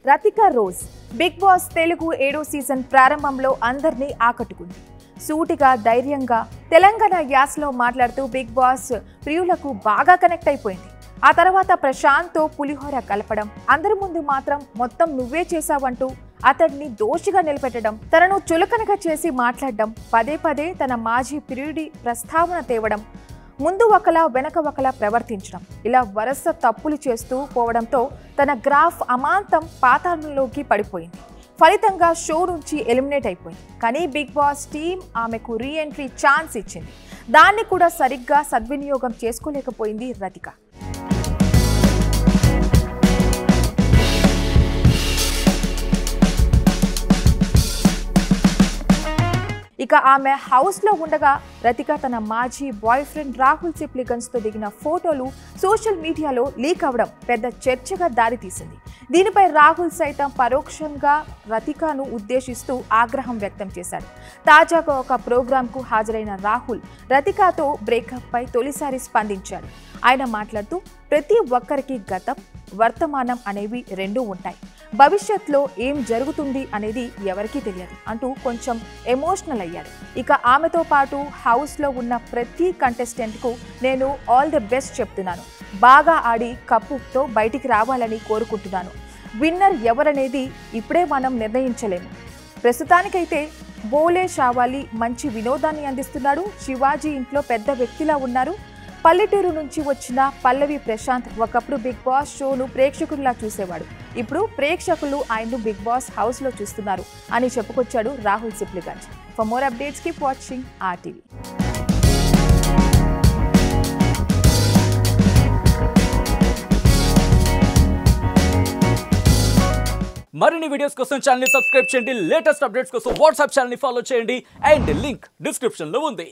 Rathika rose big boss Telugu ఏడో season ప్రారంభంలో అందరినీ ఆకట్టుకుంది సూటిగా ధైర్యంగా తెలంగాణ యాసలో మాట్లాడుతూ బిగ్ బాస్ ప్రియులకు బాగా కనెక్ట్ అయిపోయింది ఆ తర్వాత ప్రశాంత్తో పులిహోర కలపడం అందరి ముందు మాత్రం మొత్తం నువ్వే చేశావంటూ అతడిని దోషిగా నిలబెట్టడం తనను చులకనగా చేసి మాట్లాడడం పదే పదే తన మాజీ ప్రియుడి ప్రస్తావన తేవడం ముందు ఒకలా వెనక ఒకలా ప్రవర్తించడం ఇలా వరుస తప్పులు చేస్తూ పోవడంతో తన గ్రాఫ్ అమాంతం పాతాళంలోకి పడిపోయింది ఫలితంగా షో నుంచి ఎలిమినేట్ అయిపోయింది కానీ బిగ్ బాస్ టీం ఆమెకు రీ ఎంట్రీ ఛాన్స్ ఇచ్చింది దాన్ని కూడా సరిగ్గా సద్వినియోగం చేసుకోలేకపోయింది రతిక ఇక ఆమె హౌస్లో ఉండగా రతిక తన మాజీ బాయ్ ఫ్రెండ్ రాహుల్ సిప్లిగన్స్తో దిగిన ఫోటోలు సోషల్ మీడియాలో లీక్ అవ్వడం పెద్ద చర్చగా దారితీసింది దీనిపై రాహుల్ సైతం పరోక్షంగా రతికను ఉద్దేశిస్తూ ఆగ్రహం వ్యక్తం చేశాడు తాజాగా ఒక ప్రోగ్రాంకు హాజరైన రాహుల్ రతికాతో బ్రేకప్పై తొలిసారి స్పందించాడు ఆయన మాట్లాడుతూ ప్రతి ఒక్కరికి గతం వర్తమానం అనేవి రెండూ ఉంటాయి భవిష్యత్తులో ఏం జరుగుతుంది అనేది ఎవరికీ తెలియదు అంటూ కొంచెం ఎమోషనల్ అయ్యాడు ఇక ఆమెతో పాటు హౌస్లో ఉన్న ప్రతి కంటెస్టెంట్కు నేను ఆల్ ది బెస్ట్ చెప్తున్నాను బాగా ఆడి కప్పుతో బయటికి రావాలని కోరుకుంటున్నాను విన్నర్ ఎవరనేది ఇప్పుడే మనం నిర్ణయించలేము ప్రస్తుతానికైతే బోలే షావాలి మంచి వినోదాన్ని అందిస్తున్నాడు శివాజీ ఇంట్లో పెద్ద వ్యక్తిలా ఉన్నారు పల్లెటూరు నుంచి వచ్చిన పల్లవి ప్రశాంత్ ఒకప్పుడు బిగ్ బాస్ షోను ప్రేక్షకుల్లా చూసేవాడు ఇప్పుడు ప్రేక్షకులు ఆయన్ను బిగ్ బాస్ హౌస్లో చూస్తున్నారు అని చెప్పుకొచ్చాడు Rahul Sipligunj for more updates keep watching RTV మరిన్ని వీడియోస్ కోసం ఛానల్ సబ్స్క్రైబ్ చేయండి లేటెస్ట్ అప్డేట్స్ కోసం వాట్సాప్ ఛానల్ ఫాలో చేయండి అండ్ లింక్ డిస్క్రిప్షన్ లో ఉంది